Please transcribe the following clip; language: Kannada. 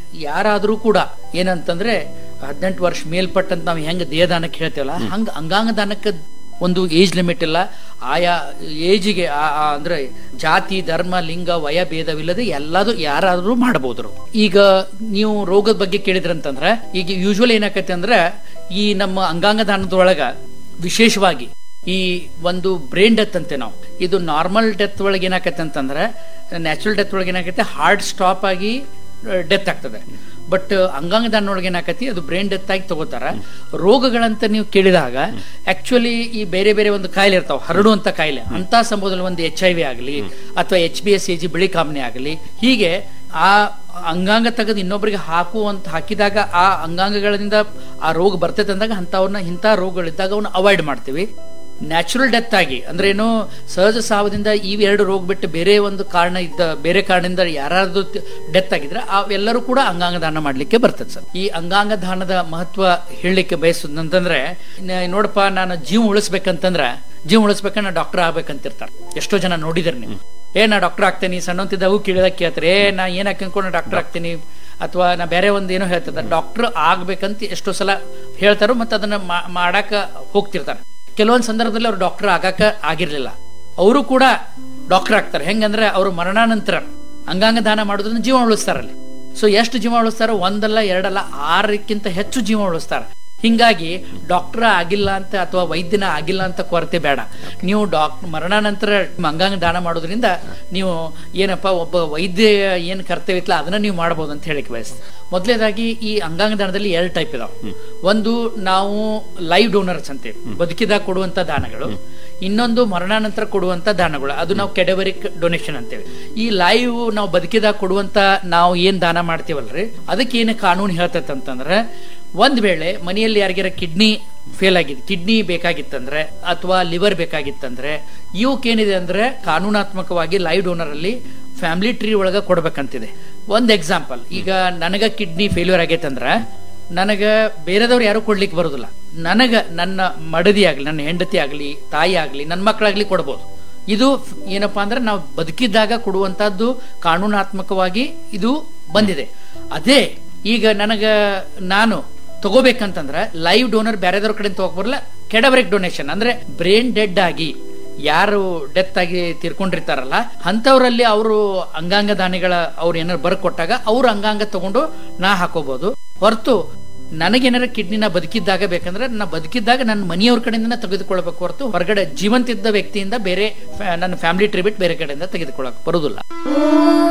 ಯಾರಾದರೂ ಕೂಡ ಏನಂತಂದ್ರೆ ಹದಿನೆಂಟು ವರ್ಷ ಮೇಲ್ಪಟ್ಟಂತ ನಾವು ಹೆಂಗ್ ದೇಹದಾನಕ್ಕೆ ಹೇಳ್ತೇವಲ್ಲ ಹಂಗ ಅಂಗಾಂಗ ದಾನಕ್ಕೆ ಒಂದು ಏಜ್ ಲಿಮಿಟ್ ಇಲ್ಲ ಆಯಾ ಏಜಿಗೆ ಅಂದ್ರೆ ಜಾತಿ ಧರ್ಮ ಲಿಂಗ ವಯ ಭೇದವಿಲ್ಲದೆ ಎಲ್ಲಾದ್ರೂ ಯಾರಾದ್ರೂ ಮಾಡಬಹುದು ಈಗ ನೀವು ರೋಗದ ಬಗ್ಗೆ ಕೇಳಿದ್ರಂತಂದ್ರೆ ಈಗ ಯೂಶುವಲ್ ಏನಾಕೈತೆ ಅಂದ್ರೆ ಈ ನಮ್ಮ ಅಂಗಾಂಗ ದಾನದೊಳಗ ವಿಶೇಷವಾಗಿ ಈ ಒಂದು ಬ್ರೈನ್ ಡೆತ್ ಅಂತೆ ನಾವು ಇದು ನಾರ್ಮಲ್ ಡೆತ್ ಒಳಗೆ ಏನಾಕೈತೆ ಅಂತಂದ್ರೆ ನ್ಯಾಚುರಲ್ ಡೆತ್ ಒಳಗೆ ಏನಾಕೈತೆ ಹಾರ್ಟ್ ಸ್ಟಾಪ್ ಆಗಿ ಡೆತ್ ಆಗ್ತದೆ ಬಟ್ ಅಂಗಾಂಗ ದಾನ ಒಳಗೆ ಏನಾಕತಿ ಅದು ಬ್ರೈನ್ ಡೆತ್ ಆಗಿ ತಗೋತಾರ ರೋಗಗಳಂತ ನೀವು ಕೇಳಿದಾಗ ಆಕ್ಚುಲಿ ಈ ಬೇರೆ ಬೇರೆ ಒಂದು ಕಾಯಿಲೆ ಇರ್ತಾವ ಹರಡುವಂತ ಕಾಯಿಲೆ ಅಂತ ಸಂಭವದಲ್ಲಿ ಒಂದು ಎಚ್ ಐ ವಿ ಆಗಲಿ ಅಥವಾ H B S A G ಬಿಳಿ ಕಾಮನೆ ಆಗಲಿ ಹೀಗೆ ಆ ಅಂಗಾಂಗ ತೆಗೆದು ಇನ್ನೊಬ್ಬರಿಗೆ ಹಾಕುವಂತ ಹಾಕಿದಾಗ ಆ ಅಂಗಾಂಗಗಳಿಂದ ಆ ರೋಗ ಬರ್ತೈತೆ ಅಂದಾಗ ಅಂಥವ್ರನ್ನ ಇಂಥ ರೋಗಗಳಿದ್ದಾಗ ಅವನ್ನ ಅವಾಯ್ಡ್ ಮಾಡ್ತೀವಿ ನ್ಯಾಚುರಲ್ ಡೆತ್ ಆಗಿ ಅಂದ್ರೆ ಏನು ಸಹಜ ಸಾವದಿಂದ ಈ ಎರಡು ರೋಗ ಬಿಟ್ಟು ಬೇರೆ ಒಂದು ಕಾರಣ ಇದ್ದ ಬೇರೆ ಕಾರಣದಿಂದ ಯಾರಾದ್ರೂ ಡೆತ್ ಆಗಿದ್ರೆ ಅವೆಲ್ಲರೂ ಕೂಡ ಅಂಗಾಂಗ ದಾನ ಮಾಡ್ಲಿಕ್ಕೆ ಬರ್ತದೆ ಸರ್ ಈ ಅಂಗಾಂಗ ದಾನದ ಮಹತ್ವ ಹೇಳಲಿಕ್ಕೆ ಬಯಸುದಂತಂದ್ರೆ ನ- ನೋಡಪ್ಪ ನಾನು ಜೀವ ಉಳಿಸ್ಬೇಕಂತಂದ್ರೆ ಜೀವ ಉಳಿಸ್ಬೇಕಂದ್ರೆ ನಾ ಡಾಕ್ಟರ್ ಆಗ್ಬೇಕಂತಿರ್ತಾರೆ ಎಷ್ಟೋ ಜನ ನೋಡಿದಿರಿ ನೀವು ಏ ನಾ ಡಾಕ್ಟರ್ ಆಗ್ತೇನೆ ಸಣ್ಣಂತಿದ್ದ ಅವು ಕೇಳಿದಾಗ ಕೇಳ್ತಾರೆ ಏ ನಾ ಏನ್ ಹಾಕೊಂಡ್ಕೊಂಡು ಡಾಕ್ಟರ್ ಆಗ್ತೀನಿ ಅಥವಾ ನಾ ಬೇರೆ ಒಂದು ಏನೋ ಹೇಳ್ತಿರ್ತಾರೆ ಡಾಕ್ಟರ್ ಆಗ್ಬೇಕಂತ ಎಷ್ಟೋ ಸಲ ಹೇಳ್ತಾರೋ ಮತ್ತೆ ಅದನ್ನ ಮಾ- ಮಾಡಾಕ ಹೋಗ್ತಿರ್ತಾರೆ ಕೆಲವೊಂದು ಸಂದರ್ಭದಲ್ಲಿ ಅವ್ರು ಡಾಕ್ಟರ್ ಆಗಾಕ ಆಗಿರ್ಲಿಲ್ಲ ಅವರು ಕೂಡ ಡಾಕ್ಟರ್ ಆಗ್ತಾರೆ ಹೆಂಗಂದ್ರೆ ಅವರು ಮರಣಾನಂತರ ಅಂಗಾಂಗ ದಾನ ಮಾಡೋದ್ರಿಂದ ಜೀವ ಉಳಿಸ್ತಾರಲ್ಲಿ ಸೊ ಎಷ್ಟು ಜೀವ ಉಳಿಸ್ತಾರೋ ಒಂದಲ್ಲ ಎರಡಲ್ಲ ಆರಕ್ಕಿಂತ ಹೆಚ್ಚು ಜೀವ ಉಳಿಸ್ತಾರೆ ಹಿಂಗಾಗಿ ಡಾಕ್ಟರ್ ಆಗಿಲ್ಲ ಅಂತ ಅಥವಾ ವೈದ್ಯನ ಆಗಿಲ್ಲ ಅಂತ ಕೊರತೆ ಬೇಡ ನೀವು ಡಾಕ್ ಮರಣಾನಂತರ ಅಂಗಾಂಗ ದಾನ ಮಾಡೋದ್ರಿಂದ ನೀವು ಏನಪ್ಪ ಒಬ್ಬ ವೈದ್ಯ ಏನು ಕರ್ತವ್ಯ ಇತ್ತಲ್ಲ ಅದನ್ನ ನೀವು ಮಾಡ್ಬೋದು ಅಂತ ಹೇಳಿಕ್ ಬಯಸ್ತೀನಿ ಮೊದಲನೇದಾಗಿ ಈ ಅಂಗಾಂಗ ದಾನದಲ್ಲಿ ಎರಡು ಟೈಪ್ ಇದಾವೆ ಒಂದು ನಾವು ಲೈವ್ ಡೋನರ್ಸ್ ಅಂತೀವಿ ಬದುಕಿದಾಗ ಕೊಡುವಂತ ದಾನಗಳು ಇನ್ನೊಂದು ಮರಣಾನಂತರ ಕೊಡುವಂತ ದಾನಗಳು ಅದು ನಾವು ಕೆಡವರಿಕ್ ಡೊನೇಷನ್ ಅಂತೇವೆ ಈ ಲೈವ್ ನಾವು ಬದುಕಿದಾಗ ಕೊಡುವಂತ ನಾವು ಏನ್ ದಾನ ಮಾಡ್ತೀವಲ್ರಿ ಅದಕ್ಕೆ ಏನು ಕಾನೂನು ಹೇಳ್ತೈತೆ ಅಂತಂದ್ರೆ ಒಂದ್ ವೇಳೆ ಮನೆಯಲ್ಲಿ ಯಾರಿಗಾರ ಕಿಡ್ನಿ ಫೇಲ್ ಆಗಿದೆ ಕಿಡ್ನಿ ಬೇಕಾಗಿತ್ತಂದ್ರೆ ಅಥವಾ ಲಿವರ್ ಬೇಕಾಗಿತ್ತಂದ್ರೆ ಇವಕ್ಕೇನಿದೆ ಅಂದ್ರೆ ಕಾನೂನಾತ್ಮಕವಾಗಿ ಲೈವ್ ಡೋನರ್ ಅಲ್ಲಿ ಫ್ಯಾಮಿಲಿ ಟ್ರೀ ಒಳಗ ಕೊಡ್ಬೇಕಂತಿದೆ ಒಂದ್ ಎಕ್ಸಾಂಪಲ್ ಈಗ ನನಗ ಕಿಡ್ನಿ ಫೇಲ್ಯೂರ್ ಆಗೈತಂದ್ರ ನನಗ ಬೇರೆದವ್ರು ಯಾರು ಕೊಡ್ಲಿಕ್ಕೆ ಬರೋದಿಲ್ಲ ನನಗ ನನ್ನ ಮಡದಿ ಆಗ್ಲಿ ನನ್ನ ಹೆಂಡತಿ ಆಗ್ಲಿ ತಾಯಿ ಆಗ್ಲಿ ನನ್ನ ಮಕ್ಕಳಾಗ್ಲಿ ಕೊಡ್ಬೋದು ಇದು ಫ್- ಏನಪ್ಪಾ ಅಂದ್ರೆ ನಾವು ಬದುಕಿದ್ದಾಗ ಕೊಡುವಂತಹದ್ದು ಕಾನೂನಾತ್ಮಕವಾಗಿ ಇದು ಬಂದಿದೆ ಅದೇ ಈಗ ನನಗ ನಾನು ತಗೋಬೇಕಂತಂದ್ರೆ ಲೈವ್ ಡೋನರ್ ಬೇರೆದವ್ರ ಕಡೆ ತಗೋಕ್ ಬರಲ್ಲ ಕೆಡವರಿಕ್ ಡೊನೇಷನ್ ಅಂದ್ರೆ ಬ್ರೈನ್ ಡೆಡ್ ಆಗಿ ಯಾರು ಡೆತ್ ಆಗಿ ತೀರ್ಕೊಂಡಿರ್ತಾರಲ್ಲ ಅಂತವರಲ್ಲಿ ಅವರು ಅಂಗಾಂಗ ದಾನಿಗಳ ಅವ್ರು ಏನಾರು ಬರ್ಕೊಟ್ಟಾಗ ಅವ್ರ ಅಂಗಾಂಗ ತಗೊಂಡು ನಾ ಹಾಕೋಬಹುದು ಹೊರತು ನನಗೇನಾರ ಕಿಡ್ನಿನ ಬದುಕಿದ್ದಾಗ ಬೇಕಂದ್ರೆ ನಾ ಬದುಕಿದ್ದಾಗ ನನ್ನ ಮನೆಯವ್ರ ಕಡೆಯಿಂದ ತೆಗೆದುಕೊಳ್ಬೇಕು ಹೊರತು ಹೊರಗಡೆ ಜೀವಂತಿದ್ದ ವ್ಯಕ್ತಿಯಿಂದ ಬೇರೆ ಫ್ಯಾ- ನನ್ನ ಫ್ಯಾಮಿಲಿ ಟ್ರಿಬ್ಯೂಟ್ ಬೇರೆ ಕಡೆಯಿಂದ ತೆಗೆದುಕೊಳ್ಳಕ್ ಬರುದಿಲ್ಲ